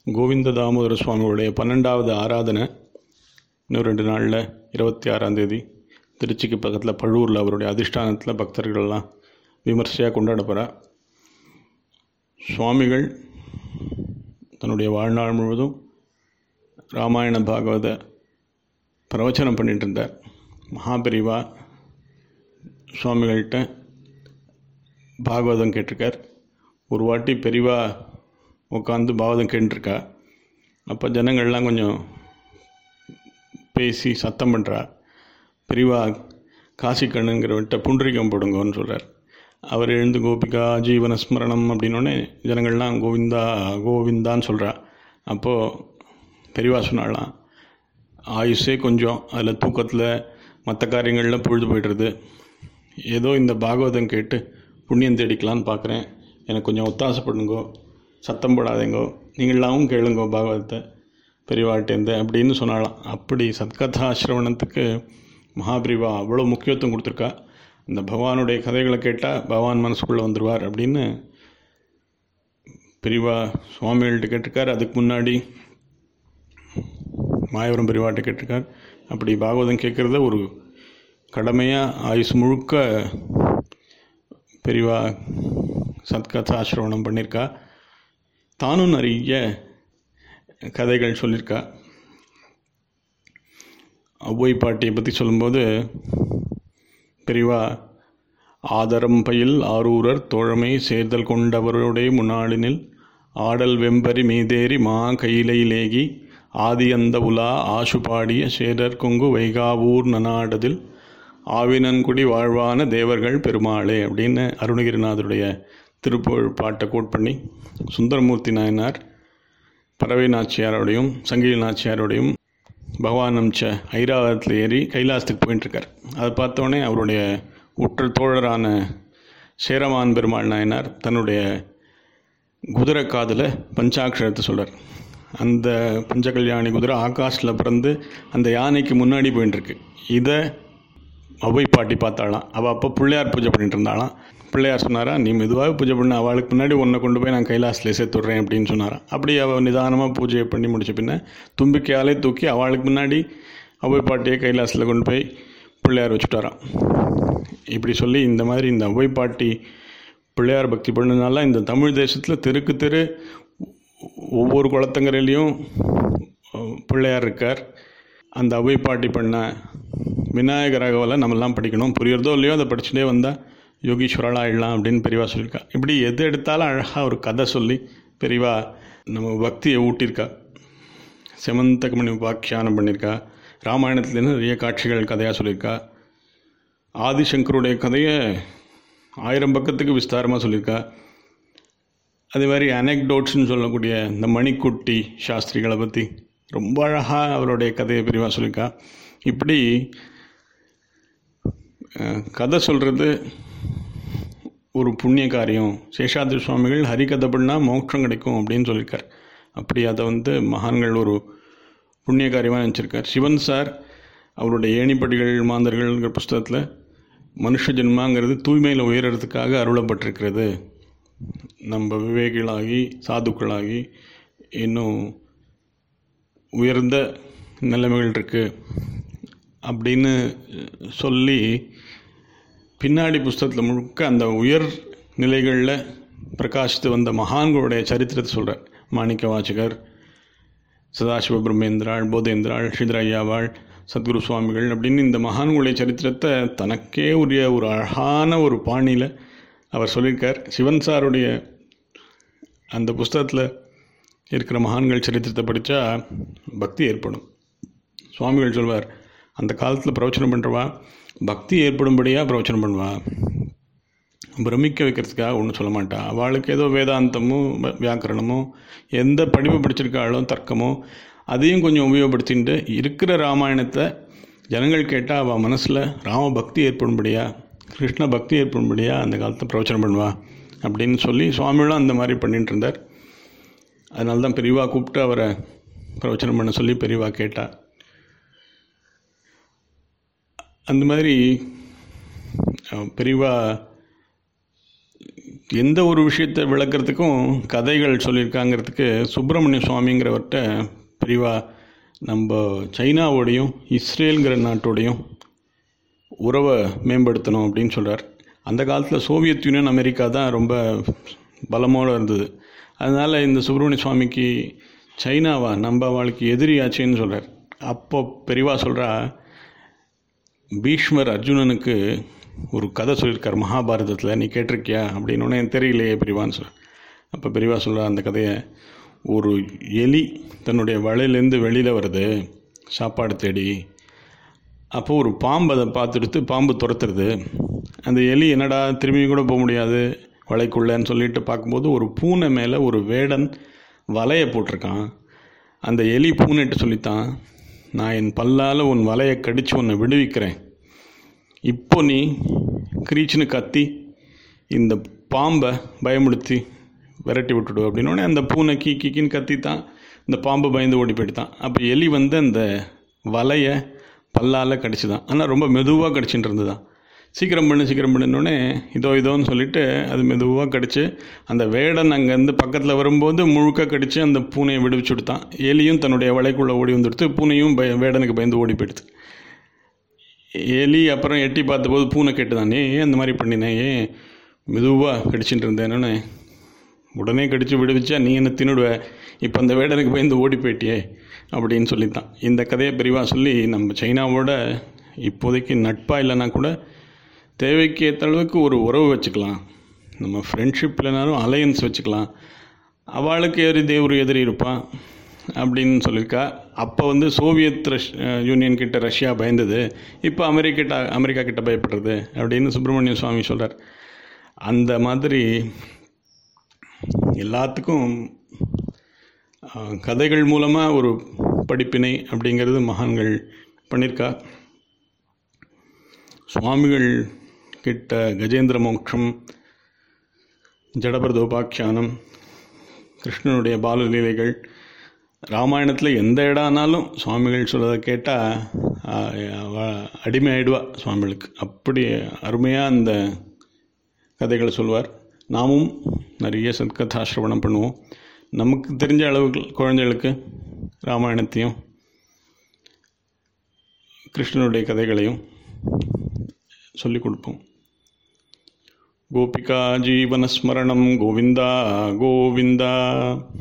கோவிந்த தாமோதர சுவாமிகளுடைய பன்னெண்டாவது ஆராதனை இன்னும் ரெண்டு நாளில் இருபத்தி ஆறாம் தேதி திருச்சிக்கு பக்கத்தில் பழுவூரில் அவருடைய அதிஷ்டானத்தில் பக்தர்கள்லாம் விமர்சையாக கொண்டாட போகிறா சுவாமிகள் தன்னுடைய வாழ்நாள் முழுவதும் ராமாயண பாகவத பிரவச்சனம் பண்ணிட்டு இருந்தார் மகாபெரிவா சுவாமிகள்கிட்ட பாகவதம் கேட்டிருக்கார் ஒரு வாட்டி பெரிவா உட்காந்து பாகவதம் கேட்டுருக்கா அப்போ ஜனங்கள்லாம் கொஞ்சம் பேசி சத்தம் பண்ணுறா பெரிவா காசி கண்ணுங்கிறவன்ட்ட புண்டரிகம் போடுங்கன்னு சொல்கிறார் அவர் எழுந்து கோபிகா ஜீவன ஸ்மரணம் அப்படின்னோடனே ஜனங்கள்லாம் கோவிந்தா கோவிந்தான்னு சொல்கிறா அப்போது பெரியவா சொன்னாலாம் ஆயுஷே கொஞ்சம் அதில் தூக்கத்தில் மற்ற காரியங்களில் பொழுது போய்டுறது ஏதோ இந்த பாகவதம் கேட்டு புண்ணியம் தேடிக்கலான்னு பார்க்குறேன் எனக்கு கொஞ்சம் ஒத்தாசப்படுங்கோ சத்தம் போடாதேங்கோ நீங்களாவும் கேளுங்கோ பாகவதத்தை பெரியவாட்டேந்து அப்படின்னு சொன்னாலாம் அப்படி சத்கதா சிரவணத்துக்கு மகாபிரிவா அவ்வளோ முக்கியத்துவம் கொடுத்துருக்கா இந்த பகவானுடைய கதைகளை கேட்டால் பகவான் மனசுக்குள்ளே வந்துடுவார் அப்படின்னு பெரியவா சுவாமிகள்கிட்ட கேட்டிருக்கார் அதுக்கு முன்னாடி மாயவரம் பெரியவாட்ட கேட்டிருக்கார் அப்படி பாகவதம் கேட்குறத ஒரு கடமையாக ஆயுசு முழுக்க பெரியவா சத்கதா சிரவணம் பண்ணியிருக்கா தானும் நிறைய கதைகள் சொல்லியிருக்கா ஒவ்வை பாட்டியை பற்றி சொல்லும்போது பெரியவா ஆதரம் பயில் ஆரூரர் தோழமை சேர்தல் கொண்டவருடைய முன்னாளினில் ஆடல் வெம்பரி மீதேறி மா கையிலையிலேகி ஆதி அந்த உலா ஆசு பாடிய சேரர் கொங்கு வைகாவூர் நனாடதில் ஆவினன்குடி வாழ்வான தேவர்கள் பெருமாளே அப்படின்னு அருணகிரிநாதருடைய திருப்புகழ் பாட்டை கோட் பண்ணி சுந்தரமூர்த்தி நாயனார் பறவை நாச்சியாரோடையும் சங்கிலி நாச்சியாரோடையும் பகவான் அம்ச ஐராவதத்தில் ஏறி கைலாசத்துக்கு போயிட்டுருக்கார் அதை பார்த்தோன்னே அவருடைய உற்ற தோழரான சேரமான் பெருமாள் நாயனார் தன்னுடைய குதிரை காதில் பஞ்சாட்சரத்தை சொல்கிறார் அந்த பஞ்சகல்யாணி குதிரை ஆகாஷில் பிறந்து அந்த யானைக்கு முன்னாடி போயிட்டுருக்கு இதை அவை பாட்டி பார்த்தாலாம் அவள் அப்போ பிள்ளையார் பூஜை பண்ணிட்டு இருந்தாலாம் பிள்ளையார் சொன்னாரா நீ மெதுவாக பூஜை பண்ண அவளுக்கு முன்னாடி உன்னை கொண்டு போய் நான் கைலாசில் சேர்த்துட்றேன் அப்படின்னு சொன்னாராம் அப்படி அவள் நிதானமாக பூஜையை பண்ணி முடிச்ச பின்ன தும்பிக்கையாலே தூக்கி அவளுக்கு முன்னாடி அவை பாட்டியை கைலாசில் கொண்டு போய் பிள்ளையார் வச்சுட்டாராம் இப்படி சொல்லி இந்த மாதிரி இந்த அவை பாட்டி பிள்ளையார் பக்தி பண்ணதுனால இந்த தமிழ் தேசத்தில் தெருக்கு தெரு ஒவ்வொரு குளத்தங்கரையிலையும் பிள்ளையார் இருக்கார் அந்த அவை பாட்டி பண்ண விநாயகராகவெல்லாம் நம்மெல்லாம் படிக்கணும் புரியறதோ இல்லையோ அதை படிச்சுட்டே வந்தால் யோகீஸ்வரலா ஆயிடலாம் அப்படின்னு பெரியவா சொல்லியிருக்கா இப்படி எது எடுத்தாலும் அழகாக ஒரு கதை சொல்லி பெரியவா நம்ம பக்தியை ஊட்டியிருக்கா செமந்தகமணி உபாக்கியானம் பண்ணியிருக்கா ராமாயணத்துலேருந்து நிறைய காட்சிகள் கதையாக சொல்லியிருக்கா ஆதிசங்கருடைய கதையை ஆயிரம் பக்கத்துக்கு விஸ்தாரமாக சொல்லியிருக்கா அதே மாதிரி அனெக்டோட்ஸ்னு சொல்லக்கூடிய இந்த மணிக்குட்டி சாஸ்திரிகளை பற்றி ரொம்ப அழகாக அவருடைய கதையை பிரிவாக சொல்லியிருக்கா இப்படி கதை சொல்கிறது ஒரு புண்ணிய காரியம் சேஷாத்ரி சுவாமிகள் ஹரிகதை பண்ணால் மோட்சம் கிடைக்கும் அப்படின்னு சொல்லியிருக்கார் அப்படி அதை வந்து மகான்கள் ஒரு புண்ணிய காரியமாக நினச்சிருக்கார் சிவன் சார் அவருடைய ஏணிப்படிகள் மாந்தர்கள்ங்கிற புஸ்தகத்தில் மனுஷ ஜென்மாங்கிறது தூய்மையில் உயர்றதுக்காக அருளப்பட்டிருக்கிறது நம்ம விவேகிகளாகி சாதுக்களாகி இன்னும் உயர்ந்த நிலைமைகள் இருக்குது அப்படின்னு சொல்லி பின்னாடி புஸ்தகத்தில் முழுக்க அந்த உயர் நிலைகளில் பிரகாசித்து வந்த மகான்களுடைய சரித்திரத்தை சொல்கிறார் மாணிக்க வாச்சகர் சதாசிவ பிரம்மேந்திராள் போதேந்திராள் ஸ்ரீதரையாவாள் சத்குரு சுவாமிகள் அப்படின்னு இந்த மகான்களுடைய சரித்திரத்தை தனக்கே உரிய ஒரு அழகான ஒரு பாணியில் அவர் சொல்லியிருக்கார் சிவன் சாருடைய அந்த புஸ்தகத்தில் இருக்கிற மகான்கள் சரித்திரத்தை படித்தா பக்தி ஏற்படும் சுவாமிகள் சொல்வார் அந்த காலத்தில் பிரவச்சனம் பண்ணுறவா பக்தி ஏற்படும்படியாக பிரவச்சனம் பண்ணுவா பிரமிக்க வைக்கிறதுக்காக ஒன்றும் சொல்ல மாட்டா அவளுக்கு ஏதோ வேதாந்தமோ வியாக்கரணமோ எந்த படிப்பு படிச்சிருக்காளோ தர்க்கமோ அதையும் கொஞ்சம் உபயோகப்படுத்திட்டு இருக்கிற ராமாயணத்தை ஜனங்கள் கேட்டால் அவள் மனசில் ராம பக்தி ஏற்படும்படியா கிருஷ்ண பக்தி ஏற்படும்படியா அந்த காலத்தை பிரவச்சனம் பண்ணுவா அப்படின்னு சொல்லி சுவாமிகளும் அந்த மாதிரி பண்ணிட்டு இருந்தார் அதனால தான் பெரியவா கூப்பிட்டு அவரை பிரவச்சனம் பண்ண சொல்லி பெரியவா கேட்டா அந்த மாதிரி பெரியவா எந்த ஒரு விஷயத்தை விளக்குறதுக்கும் கதைகள் சொல்லியிருக்காங்கிறதுக்கு சுப்பிரமணிய சுவாமிங்கிறவர்கிட்ட பிரிவா நம்ம சைனாவோடையும் இஸ்ரேலுங்கிற நாட்டோடையும் உறவை மேம்படுத்தணும் அப்படின்னு சொல்கிறார் அந்த காலத்தில் சோவியத் யூனியன் அமெரிக்கா தான் ரொம்ப பலமோடு இருந்தது அதனால் இந்த சுப்பிரமணிய சுவாமிக்கு சைனாவா நம்ம அவளுக்கு எதிரியாச்சேன்னு சொல்கிறார் அப்போ பெரிவா சொல்கிறா பீஷ்மர் அர்ஜுனனுக்கு ஒரு கதை சொல்லியிருக்கார் மகாபாரதத்தில் நீ கேட்டிருக்கியா அப்படின்னு உடனே எனக்கு தெரியலையே பெரியவான்னு சொல்ல அப்போ பெரியவா சொல்கிறா அந்த கதையை ஒரு எலி தன்னுடைய வலையிலேருந்து வெளியில் வருது சாப்பாடு தேடி அப்போது ஒரு பாம்பு அதை பார்த்துடுத்து பாம்பு துரத்துறது அந்த எலி என்னடா திரும்பி கூட போக முடியாது வலைக்குள்ளேன்னு சொல்லிட்டு பார்க்கும்போது ஒரு பூனை மேலே ஒரு வேடன் வலையை போட்டிருக்கான் அந்த எலி பூனைட்டு சொல்லித்தான் நான் என் பல்லால் உன் வலையை கடித்து உன்னை விடுவிக்கிறேன் இப்போ நீ கிரீச்சுன்னு கத்தி இந்த பாம்பை பயமுடுத்தி விரட்டி விட்டுடு அப்படின்னோடனே அந்த பூனை கீ கீக்கின்னு கத்தித்தான் இந்த பாம்பு பயந்து ஓடி போயிட்டுதான் அப்போ எலி வந்து அந்த வலையை பல்லால் கடிச்சுதான் ஆனால் ரொம்ப மெதுவாக கடிச்சிட்டு இருந்துதான் சீக்கிரம் பண்ணு சீக்கிரம் பண்ணுன்னொடனே இதோ இதோன்னு சொல்லிட்டு அது மெதுவாக கடிச்சு அந்த வேடன் அங்கேருந்து பக்கத்தில் வரும்போது முழுக்க கடிச்சு அந்த பூனையை விடுவிச்சு விடுத்தான் எலியும் தன்னுடைய வலைக்குள்ளே ஓடி வந்துடுத்து பூனையும் பய வேடனுக்கு பயந்து ஓடி போயிடுது எலி அப்புறம் எட்டி பார்த்தபோது பூனை கேட்டுதான் ஏன் அந்த மாதிரி பண்ணினேன் ஏன் மெதுவாக கடிச்சிட்டு இருந்தேன்னு உடனே கடிச்சு விடுவிச்சா நீ என்ன தின்னுடுவ இப்போ அந்த வேடனுக்கு பயந்து ஓடி போயிட்டியே அப்படின்னு சொல்லித்தான் இந்த கதையை பெரிவாக சொல்லி நம்ம சைனாவோட இப்போதைக்கு நட்பாக இல்லைன்னா கூட தேவைக்கு ஏற்ற அளவுக்கு ஒரு உறவு வச்சுக்கலாம் நம்ம ஃப்ரெண்ட்ஷிப் இல்லைனாலும் அலையன்ஸ் வச்சுக்கலாம் அவளுக்கு எதிரி ஒரு எதிரி இருப்பான் அப்படின்னு சொல்லியிருக்கா அப்போ வந்து சோவியத் ரஷ் யூனியன் கிட்ட ரஷ்யா பயந்தது இப்போ அமெரிக்கிட்ட அமெரிக்கா கிட்ட பயப்படுறது அப்படின்னு சுப்பிரமணிய சுவாமி சொல்கிறார் அந்த மாதிரி எல்லாத்துக்கும் அஹ், கதைகள் மூலமாக ஒரு படிப்பினை அப்படிங்கிறது மகான்கள் பண்ணியிருக்கா சுவாமிகள் கிட்ட கஜேந்திர மோட்சம் ஜடபரதோபாக்கியானம் கிருஷ்ணனுடைய பாலலீலைகள் ராமாயணத்தில் எந்த இடம்னாலும் சுவாமிகள் சொல்கிறத கேட்டால் அடிமை ஆயிடுவா சுவாமிகளுக்கு அப்படி அருமையாக அந்த கதைகளை சொல்வார் நாமும் நிறைய சத்கதா சிரவணம் பண்ணுவோம் நமக்கு தெரிஞ்ச அளவுக்கு குழந்தைகளுக்கு ராமாயணத்தையும் கிருஷ்ணனுடைய கதைகளையும் சொல்லிக் கொடுப்போம் கோபிகா ஜீவனஸ்மரணம் கோவிந்தா கோவிந்தா